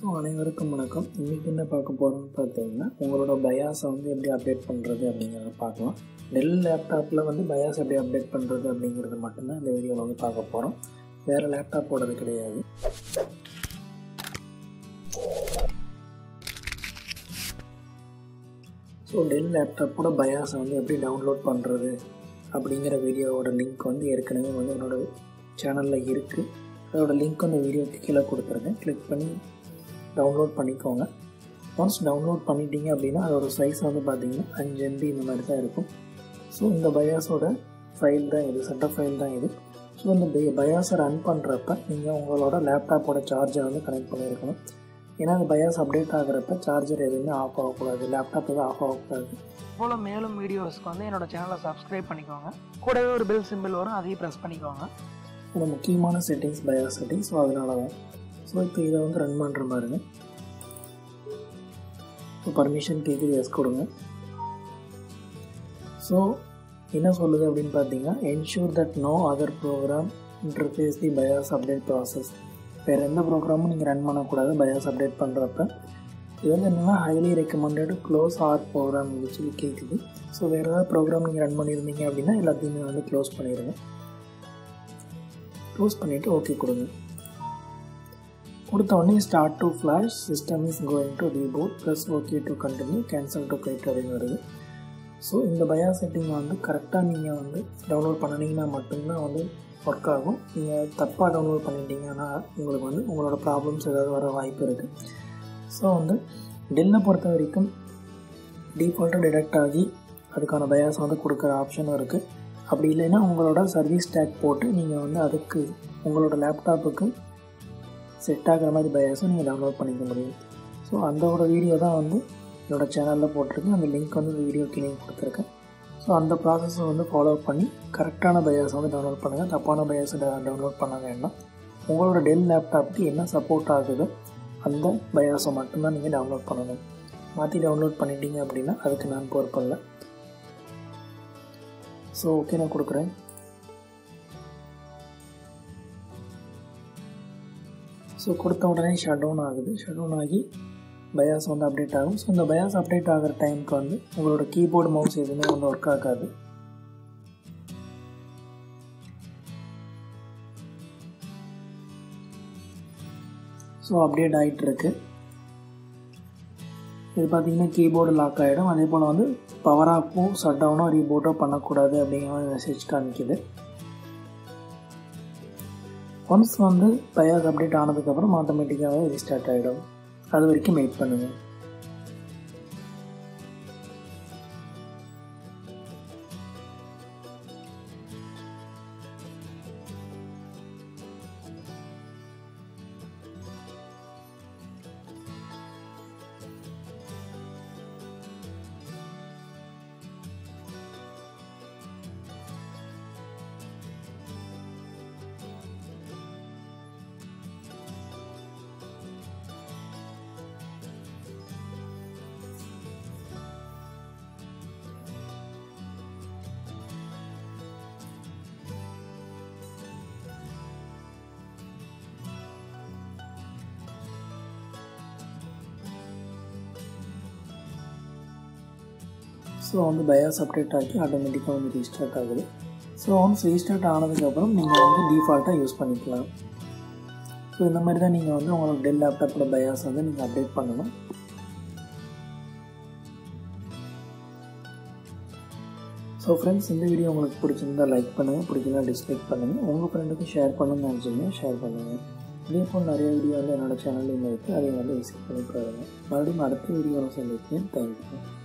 so அனைவருக்கும் வணக்கம் இன்றைக்கி என்ன பார்க்க போகிறோம்னு பார்த்தீங்கன்னா உங்களோட பயாஸை வந்து எப்படி அப்டேட் பண்ணுறது அப்படிங்கிறத பார்க்கலாம் டெல் லேப்டாப்பில் வந்து பயாஸ் எப்படி அப்டேட் பண்ணுறது அப்படிங்கிறது மட்டும்தான் இந்த வீடியோவில் வந்து பார்க்க போகிறோம் வேறு லேப்டாப்போடது கிடையாது ஸோ டெல் லேப்டாப்போட பயாஸை வந்து எப்படி டவுன்லோட் பண்ணுறது அப்படிங்கிற வீடியோவோட லிங்க் வந்து ஏற்கனவே வந்து என்னோடய சேனலில் இருக்குது அதோட லிங்க் அந்த வீடியோக்கு கீழே கொடுத்துருக்கேன் கிளிக் பண்ணி டவுன்லோட் பண்ணிக்கோங்க ஒன்ஸ் டவுன்லோட் பண்ணிட்டீங்க அப்படின்னா அதோட சைஸ் வந்து பார்த்தீங்கன்னா அஞ்சு எம்பி இந்த மாதிரி தான் இருக்கும் ஸோ இந்த பயாஸோட ஃபைல் தான் இது செட்டப் ஃபைல் தான் இது ஸோ இந்த பயாஸை ரன் பண்ணுறப்ப நீங்கள் உங்களோட லேப்டாப்போட சார்ஜரை வந்து கனெக்ட் பண்ணியிருக்கணும் ஏன்னா அந்த பயாஸ் அப்டேட் ஆகிறப்ப சார்ஜர் எதுவுமே ஆஃப் ஆகக்கூடாது லேப்டாப் எதுவும் ஆஃப் ஆகக்கூடாது போல் மேலும் வீடியோஸ்க்கு வந்து என்னோட சேனலை சப்ஸ்கிரைப் பண்ணிக்கோங்க கூடவே ஒரு பெல் சிம்பிள் வரும் அதையும் ப்ரெஸ் பண்ணிக்கோங்க இது முக்கியமான செட்டிங்ஸ் பயாஸ் செட்டிங்ஸ் ஸோ அதனால தான் ஸோ இப்போ இதை வந்து ரன் பண்ணுற பாருங்க இப்போ பர்மிஷன் கேட்குது எஸ் கொடுங்க ஸோ என்ன சொல்லுது அப்படின்னு பார்த்தீங்கன்னா ensure that no other program interface the BIOS update process வேறு எந்த ப்ரோக்ராமும் நீங்கள் ரன் பண்ணக்கூடாது பயாஸ் அப்டேட் பண்ணுறப்ப இது வந்து என்னென்னா highly recommended close your program சொல்லி கேட்குது ஸோ வேறு ஏதாவது ப்ரோக்ராம் நீங்கள் ரன் பண்ணியிருந்தீங்க அப்படின்னா எல்லாத்தையுமே வந்து க்ளோஸ் பண்ணிடுங்க க்ளோஸ் பண்ணிவிட்டு ஓகே கொடுங்க கொடுத்த உடனே start to flash system is going to reboot press okay to continue cancel to click அப்படின்னு வருது ஸோ இந்த பயா செட்டிங் வந்து கரெக்டாக நீங்கள் வந்து டவுன்லோட் பண்ணினீங்கன்னா மட்டும்தான் வந்து ஒர்க் ஆகும் நீங்கள் தப்பாக டவுன்லோட் பண்ணிட்டீங்கன்னா உங்களுக்கு வந்து உங்களோட ப்ராப்ளம்ஸ் ஏதாவது வர வாய்ப்பு இருக்குது ஸோ வந்து டெல்லை பொறுத்த வரைக்கும் டிஃபால்ட்டாக டிடெக்ட் ஆகி அதுக்கான பயாஸ் வந்து கொடுக்குற ஆப்ஷனும் இருக்குது அப்படி இல்லைன்னா உங்களோட சர்வீஸ் டேக் போட்டு நீங்கள் வந்து அதுக்கு உங்களோட லேப்டாப்புக்கு செட் ஆகிற மாதிரி பயாஸும் நீங்கள் டவுன்லோட் பண்ணிக்க முடியும் ஸோ அந்த ஒரு வீடியோ தான் வந்து என்னோடய சேனலில் போட்டிருக்கேன் அந்த லிங்க் வந்து இந்த வீடியோ கீழே கொடுத்துருக்கேன் ஸோ அந்த ப்ராசஸை வந்து ஃபாலோ பண்ணி கரெக்டான பயாஸை வந்து டவுன்லோட் பண்ணுங்கள் தப்பான பயாஸை டவுன்லோட் பண்ண வேண்டாம் உங்களோட டெல் லேப்டாப்புக்கு என்ன சப்போர்ட் ஆகுதோ அந்த பயாஸை மட்டும்தான் நீங்கள் டவுன்லோட் பண்ணணும் மாற்றி டவுன்லோட் பண்ணிட்டீங்க அப்படின்னா அதுக்கு நான் பொறுப்பில்லை ஸோ ஓகே நான் கொடுக்குறேன் ஸோ கொடுத்த உடனே ஷட் டவுன் ஆகுது ஷட் டவுன் ஆகி பயாஸ் வந்து அப்டேட் ஆகும் ஸோ இந்த பயாஸ் அப்டேட் ஆகிற டைமுக்கு வந்து உங்களோட கீபோர்டு மவுஸ் எதுவுமே வந்து ஒர்க் ஆகாது ஸோ அப்டேட் ஆகிட்டு இருக்கு இது பார்த்தீங்கன்னா கீபோர்டு லாக் ஆகிடும் அதே போல் வந்து பவர் ஆஃபோ ஷட் டவுனோ ரீபோட்டோ பண்ணக்கூடாது அப்படிங்கிற மாதிரி மெசேஜ் காமிக்குது ஒன்ஸ் வந்து பயாஸ் அப்டேட் ஆனதுக்கப்புறம் ஆட்டோமேட்டிக்காகவே ரீஸ்டார்ட் ஆகிடும் அது வரைக்கும் வெயிட் பண்ணுங்கள் ஸோ வந்து பயாஸ் அப்டேட் ஆகி ஆட்டோமேட்டிக்காக வந்து ரீஸ்டார்ட் ஆகுது ஸோ ஒன்ஸ் ரீஸ்டார்ட் ஆனதுக்கப்புறம் நீங்கள் வந்து டிஃபால்ட்டாக யூஸ் பண்ணிக்கலாம் ஸோ இந்த மாதிரி தான் நீங்கள் வந்து உங்களோட டெல் லேப்டாப்போட பயாஸ் வந்து நீங்கள் அப்டேட் பண்ணணும் ஸோ ஃப்ரெண்ட்ஸ் இந்த வீடியோ உங்களுக்கு பிடிச்சிருந்தா லைக் பண்ணுங்கள் பிடிக்கல டிஸ்லைக் பண்ணுங்கள் உங்கள் ஃப்ரெண்டுக்கு ஷேர் பண்ணணும்னு நினச்சிங்கன்னா ஷேர் பண்ணுங்கள் இதே போல் நிறைய வீடியோ வந்து என்னோடய சேனல்லையும் இருக்குது அதை வந்து விசிட் பண்ணி பாருங்கள் மறுபடியும் அடுத்த வீடியோவில் சந்திக்கிறேன் தேங்க்யூ